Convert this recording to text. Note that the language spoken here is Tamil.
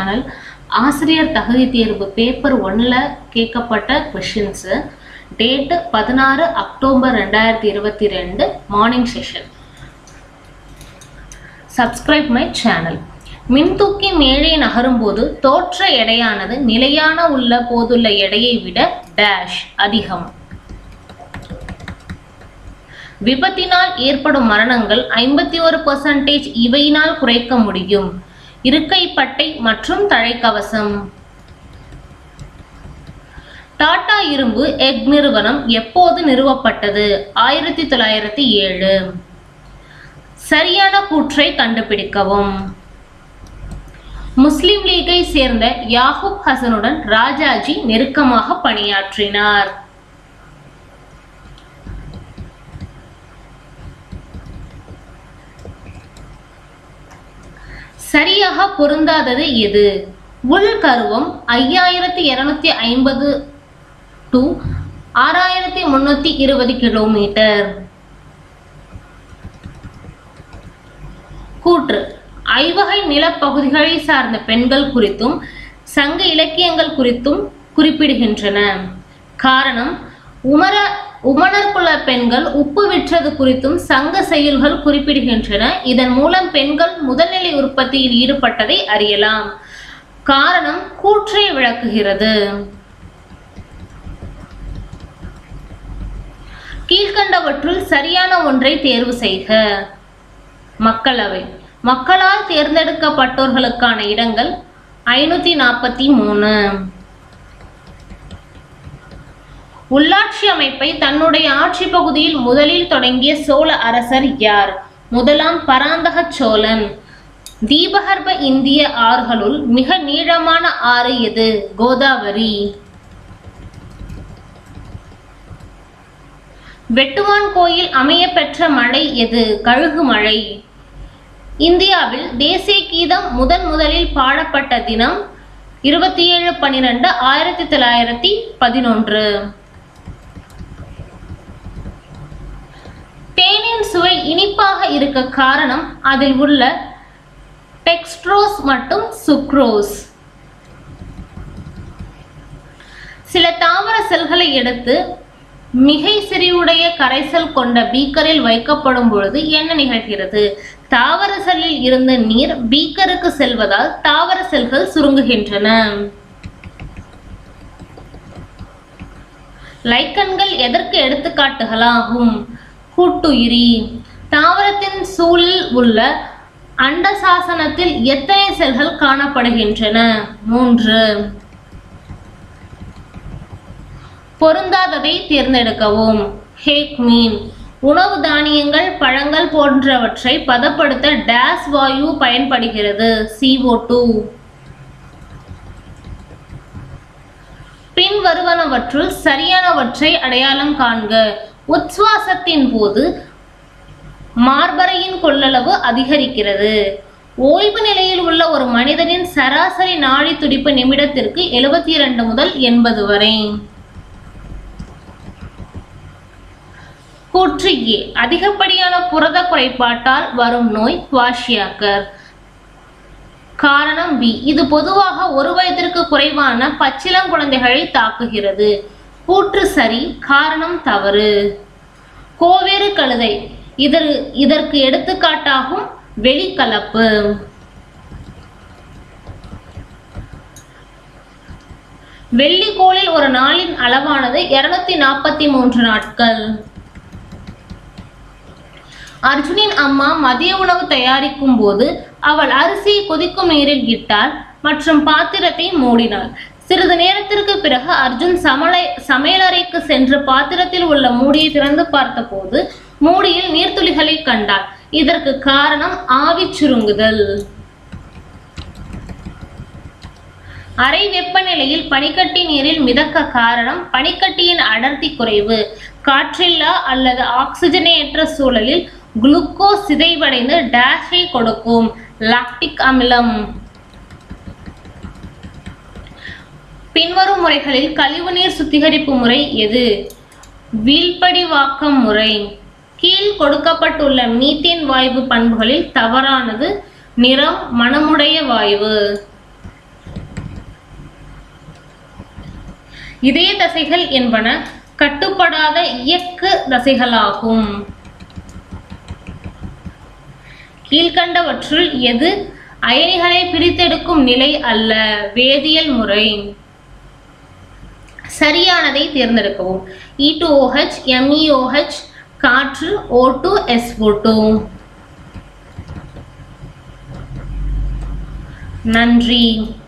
சேனல் ஆசிரியர் தகுதி தேர்வு பேப்பர் ஒன்ல கேட்கப்பட்ட கொஷின்ஸு டேட்டு பதினாறு அக்டோபர் ரெண்டாயிரத்தி இருபத்தி ரெண்டு morning session subscribe my channel மின்தூக்கி மேலே நகரும்போது தோற்ற எடையானது நிலையான உள்ள போதுள்ள எடையை விட டேஷ் அதிகம் விபத்தினால் ஏற்படும் மரணங்கள் ஐம்பத்தி ஒரு பர்சன்டேஜ் இவையினால் குறைக்க முடியும் இருக்கை பட்டை மற்றும் தழைக்கவசம் டாடா இரும்பு எக் நிறுவனம் எப்போது நிறுவப்பட்டது ஆயிரத்தி தொள்ளாயிரத்தி ஏழு சரியான கூற்றை கண்டுபிடிக்கவும் முஸ்லிம் லீகை சேர்ந்த யாகூப் ஹசனுடன் ராஜாஜி நெருக்கமாக பணியாற்றினார் சரியாக பொருந்தாதது எது உள்கருவம் ஐயாயிரத்தி இருநூத்தி ஐம்பது டு ஆறாயிரத்தி முன்னூத்தி இருபது கிலோமீட்டர் கூற்று ஐவகை நிலப்பகுதிகளை சார்ந்த பெண்கள் குறித்தும் சங்க இலக்கியங்கள் குறித்தும் குறிப்பிடுகின்றன காரணம் உமர உமணர் குல பெண்கள் உப்பு விற்றது குறித்தும் சங்க செயல்கள் குறிப்பிடுகின்றன இதன் மூலம் பெண்கள் முதல்நிலை உற்பத்தியில் ஈடுபட்டதை அறியலாம் காரணம் கூற்றை விளக்குகிறது கீழ்கண்டவற்றுள் சரியான ஒன்றை தேர்வு செய்க மக்களவை மக்களால் தேர்ந்தெடுக்கப்பட்டோர்களுக்கான இடங்கள் ஐநூத்தி நாற்பத்தி மூணு உள்ளாட்சி அமைப்பை தன்னுடைய ஆட்சி பகுதியில் முதலில் தொடங்கிய சோழ அரசர் யார் முதலாம் பராந்தக சோழன் தீபகற்ப இந்திய ஆறுகளுள் மிக நீளமான ஆறு எது கோதாவரி வெட்டுவான் கோயில் அமைய பெற்ற மழை எது கழுகு மழை இந்தியாவில் தேசிய கீதம் முதன் முதலில் பாடப்பட்ட தினம் இருபத்தி ஏழு பன்னிரெண்டு ஆயிரத்தி தொள்ளாயிரத்தி பதினொன்று தேனின் சுவை இனிப்பாக இருக்க காரணம் அதில் உள்ள டெக்ஸ்ட்ரோஸ் மற்றும் சுக்ரோஸ் சில தாவர செல்களை எடுத்து மிகை செறிவுடைய கரைசல் கொண்ட பீக்கரில் வைக்கப்படும் பொழுது என்ன நிகழ்கிறது தாவர செல்லில் இருந்த நீர் பீக்கருக்கு செல்வதால் தாவர செல்கள் சுருங்குகின்றன லைக்கன்கள் எதற்கு எடுத்துக்காட்டுகளாகும் கூட்டுயிரி தாவரத்தின் சூழலில் உள்ள அண்டசாசனத்தில் எத்தனை செல்கள் காணப்படுகின்றன மூன்று பொருந்தாததை தேர்ந்தெடுக்கவும் ஹேக் மீன் உணவு தானியங்கள் பழங்கள் போன்றவற்றை பதப்படுத்த டேஸ் வாயு பயன்படுகிறது CO2 டூ பின் வருவனவற்றுள் சரியானவற்றை அடையாளம் காண்க உச்சுவாசத்தின் போது மார்பறையின் கொள்ளளவு அதிகரிக்கிறது ஓய்வு நிலையில் உள்ள ஒரு மனிதனின் சராசரி நாடி துடிப்பு நிமிடத்திற்கு எழுபத்தி இரண்டு முதல் எண்பது வரை கூற்று ஏ அதிகப்படியான புரத குறைபாட்டால் வரும் நோய் குவாஷியாக்கர் காரணம் பி இது பொதுவாக ஒரு வயதிற்கு குறைவான பச்சிளங்குழந்தைகளை தாக்குகிறது கூற்று சரி காரணம் தவறு கோவேறு கழுதை இதர் இதற்கு எடுத்துக்காட்டாகும் வெளிக்கலப்பு வெள்ளிக்கோளில் ஒரு நாளின் அளவானது இருநூத்தி நாற்பத்தி மூன்று நாட்கள் அர்ஜுனின் அம்மா மதிய உணவு தயாரிக்கும் போது அவள் அரிசியை கொதிக்கும் நீரில் இட்டாள் மற்றும் பாத்திரத்தை மூடினாள் சிறிது நேரத்திற்கு பிறகு அர்ஜுன் சமலை சமையலறைக்கு சென்று பாத்திரத்தில் உள்ள மூடியை திறந்து பார்த்தபோது மூடியில் நீர்த்துளிகளை கண்டாள் இதற்கு காரணம் ஆவி சுருங்குதல் அறை வெப்பநிலையில் பனிக்கட்டி நீரில் மிதக்க காரணம் பனிக்கட்டியின் அடர்த்தி குறைவு காற்றில்லா அல்லது ஆக்சிஜனேற்ற சூழலில் குளுக்கோஸ் சிதைவடைந்து டேஷை கொடுக்கும் லாக்டிக் அமிலம் பின்வரும் முறைகளில் கழிவுநீர் சுத்திகரிப்பு முறை எது வீழ்படிவாக்கம் முறை கீழ் கொடுக்கப்பட்டுள்ள மீத்தேன் வாயு பண்புகளில் தவறானது நிறம் மணமுடைய வாயு இதய தசைகள் என்பன கட்டுப்படாத இயக்கு தசைகளாகும் கீழ்கண்டவற்றுள் எது அயனிகளை பிரித்தெடுக்கும் நிலை அல்ல வேதியியல் முறை சரியானதை தேர்ந்தெடுக்கவும் இ டு ஓஹெச் எம்இஓஹெச் காற்று ஓ டூ எஸ்ஓ டூ நன்றி